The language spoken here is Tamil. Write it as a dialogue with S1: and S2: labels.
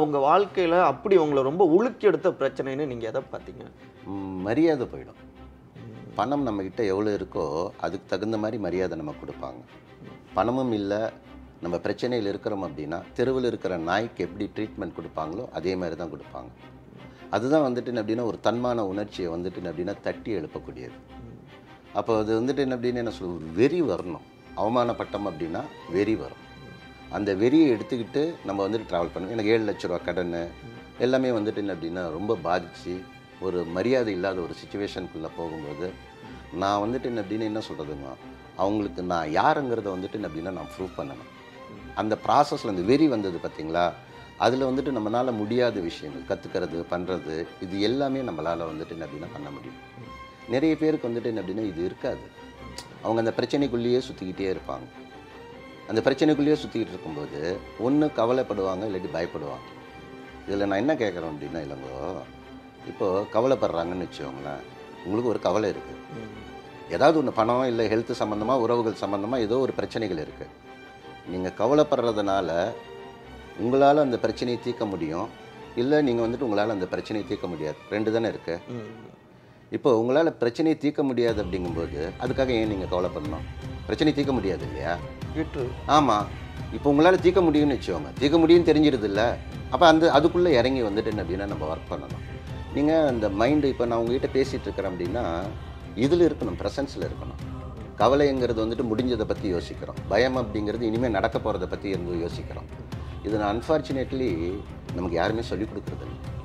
S1: உங்க வாழ்க்கையில அப்படி உங்களை ரொம்ப உலுக்கி எடுத்த பிரச்சனைன்னு நீங்க எதை பார்த்தீங்க
S2: ம், மரியாதை போயிடும் பணம் நம்மக்கிட்ட எவ்வளோ இருக்கோ அதுக்கு தகுந்த மாதிரி மரியாதை நம்ம கொடுப்பாங்க பணமும் இல்லை நம்ம பிரச்சனையில் இருக்கிறோம் அப்படின்னா தெருவில் இருக்கிற நாய்க்கு எப்படி ட்ரீட்மெண்ட் கொடுப்பாங்களோ அதே மாதிரி தான் கொடுப்பாங்க அதுதான் வந்துட்டு என்ன அப்படின்னா ஒரு தன்மான உணர்ச்சியை வந்துட்டு என்ன அப்படின்னா தட்டி எழுப்பக்கூடியது அப்போ அது வந்துட்டு என்ன அப்படின்னு என்ன சொல்ல வெறி வரணும் அவமானப்பட்டோம் அப்படின்னா வெறி வரும் அந்த வெறியை எடுத்துக்கிட்டு நம்ம வந்துட்டு ட்ராவல் பண்ணுவோம் எனக்கு ஏழு லட்ச ரூபா கடன் எல்லாமே வந்துட்டு என்ன அப்படின்னா ரொம்ப பாதிச்சு ஒரு மரியாதை இல்லாத ஒரு சுச்சுவேஷனுக்குள்ளே போகும்போது நான் வந்துட்டு என்ன அப்படின்னு என்ன சொல்கிறதுங்க அவங்களுக்கு நான் யாருங்கிறத வந்துட்டு என்ன அப்படின்னா நான் ப்ரூவ் பண்ணணும் அந்த ப்ராசஸில் அந்த வெறி வந்தது பார்த்தீங்களா அதில் வந்துட்டு நம்மளால் முடியாத விஷயங்கள் கற்றுக்கிறது பண்ணுறது இது எல்லாமே நம்மளால் வந்துட்டு என்ன அப்படின்னா பண்ண முடியும் நிறைய பேருக்கு வந்துட்டு என்ன அப்படின்னா இது இருக்காது அவங்க அந்த பிரச்சனைக்குள்ளேயே சுற்றிக்கிட்டே இருப்பாங்க அந்த பிரச்சனைக்குள்ளேயே சுற்றிக்கிட்டு இருக்கும்போது ஒன்று கவலைப்படுவாங்க இல்லாட்டி பயப்படுவாங்க இதில் நான் என்ன கேட்குறேன் அப்படின்னா இல்லைங்கோ இப்போது கவலைப்படுறாங்கன்னு வச்சுக்கோங்களேன் உங்களுக்கு ஒரு கவலை இருக்குது ஏதாவது ஒன்று பணம் இல்லை ஹெல்த் சம்மந்தமாக உறவுகள் சம்மந்தமாக ஏதோ ஒரு பிரச்சனைகள் இருக்குது நீங்கள் கவலைப்படுறதுனால உங்களால் அந்த பிரச்சனையை தீர்க்க முடியும் இல்லை நீங்கள் வந்துட்டு உங்களால் அந்த பிரச்சனையை தீர்க்க முடியாது ரெண்டு தானே இருக்குது இப்போ உங்களால் பிரச்சனையை தீர்க்க முடியாது அப்படிங்கும்போது அதுக்காக ஏன் நீங்கள் கவலைப்படணும் பிரச்சனை தீர்க்க முடியாது இல்லையா
S1: விட்டு
S2: ஆமாம் இப்போ உங்களால் தீர்க்க முடியும்னு வச்சுக்கோங்க தீர்க்க முடியும்னு தெரிஞ்சிருது இல்லை அப்போ அந்த அதுக்குள்ளே இறங்கி வந்துட்டு என்ன அப்படின்னா நம்ம ஒர்க் பண்ணணும் நீங்கள் அந்த மைண்டு இப்போ நான் உங்ககிட்ட பேசிகிட்டு இருக்கிறேன் அப்படின்னா இதில் இருக்கணும் ப்ரெசன்ஸில் இருக்கணும் கவலைங்கிறது வந்துட்டு முடிஞ்சதை பற்றி யோசிக்கிறோம் பயம் அப்படிங்கிறது இனிமேல் நடக்க போகிறத பற்றி இருந்து யோசிக்கிறோம் இது நான் அன்ஃபார்ச்சுனேட்லி நமக்கு யாருமே சொல்லிக் கொடுக்குறதில்ல